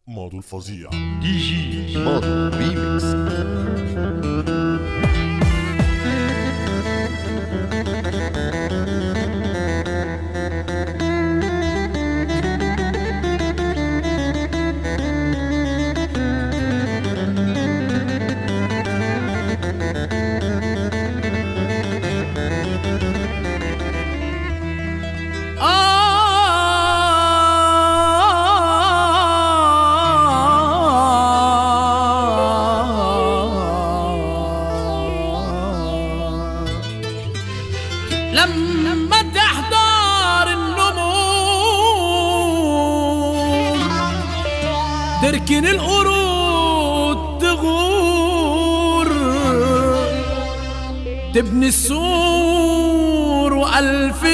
ماضو الفظيع دي جي ماضو ريميكس لما تحضر النمور تركن القرود تغور تبني السور وألف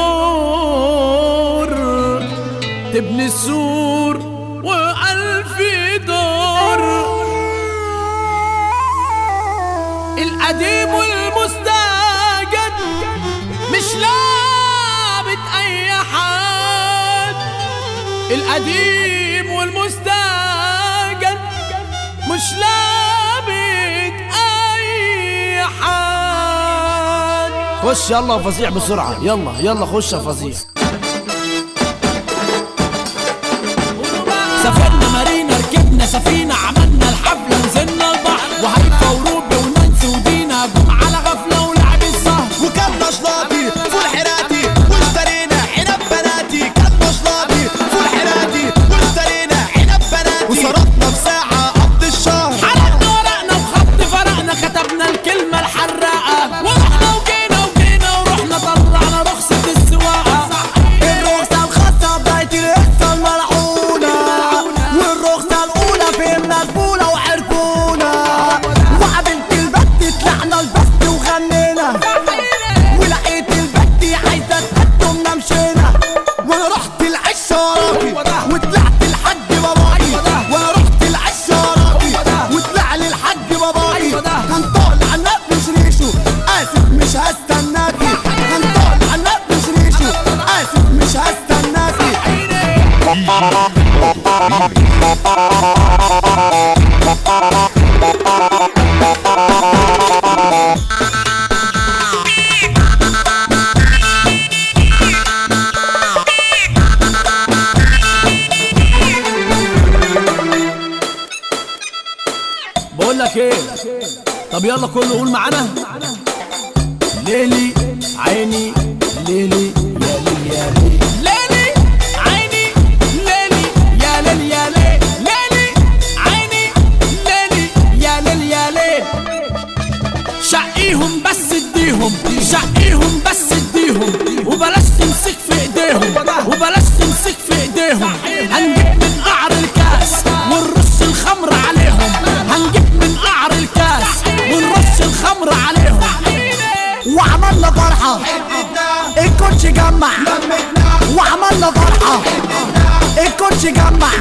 دور تبني السور وألف دور القديم والمستجد مش لعبة أي حد القديم والمستجد مش لعبة أي حد خش يلا يا فظيع بسرعة يلا يلا خش يا فظيع سافرنا مارينا ركبنا سفينة عملنا الحفلة نزلنا البحر وهيفا وروبي ونانسي ودينا جم على غفلة ولعب السهر وكان نشلاطي فول حراتي واشترينا عنب بناتي كان نشلاطي فول حراتي واشترينا عنب بناتي وصرفنا في ساعة قبض الشهر حرقنا ورقنا بخط فرقنا كتبنا الكلمة الحراقة ورحنا وجينا وجينا ورحنا طلعنا رخصة السواقة الرخصة الخاصة بداية القصة الملعونة والرخصة الأولى فهمنا الفولة وعرفونا وقابلت البت طلعنا البست وغنينا ولقيت البت عايزة تقدمنا مشينا وانا رحت العش وراكي وطلعت الحاج باباي وانا رحت العش وراكي وطلع لي الحاج باباي كان طالع النب مش ريشه اسف مش هستناكي كان طالع النب مش ريشه اسف مش هستناكي بقول لك ايه طب يلا كله قول معانا ليلي عيني ليلي يا ليلي يا ليلي ليلي عيني ليلي يا ليل يا ليل ليلي عيني ليلي يا ليل يا ليل شقيهم بس اديهم شقيهم بس اديهم وبلاش تمسك في ايديهم وبلاش تمسك في ايديهم هنجيب من قعر الكاس ونرش الخمر عليهم هنجيب من قعر الكاس ونرش الخمر عليهم وعملنا فرحة الكوتش جمع وعملنا فرحة الكوتش جمع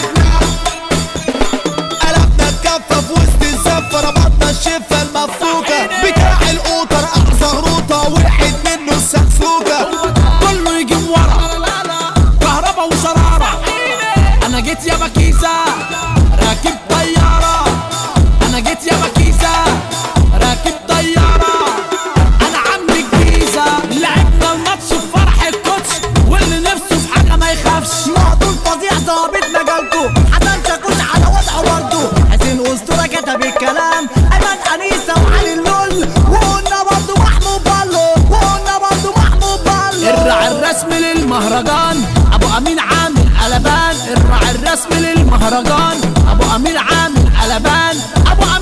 قلبنا الكفة في وسط الزفة ربطنا الشفة المفكوكة بتاع القوطر أعصى روطة وقعت منه السكسوكة كله يجيب ورا كهربا وشرارة انا جيت يا بكيسة راكب طيارة انا جيت يا بكيسة راكب طيارة انا عم الجيزة لعبنا الماتش في فرح الكوتش واللي نفسه في حاجة ما يخافش معدول فظيع ظابط مجالكو حسن شاكوش على وضعه برضه حسين أسطورة كتب الكلام أيمن أنيسة وعلي اللول وقلنا برضه محمود بالو وقلنا برضه محمود بالو الرع الرسمي للمهرجان ابو امين عامل قلبان الرع الرسمي للمهرجان ابو امين عامل قلبان ابو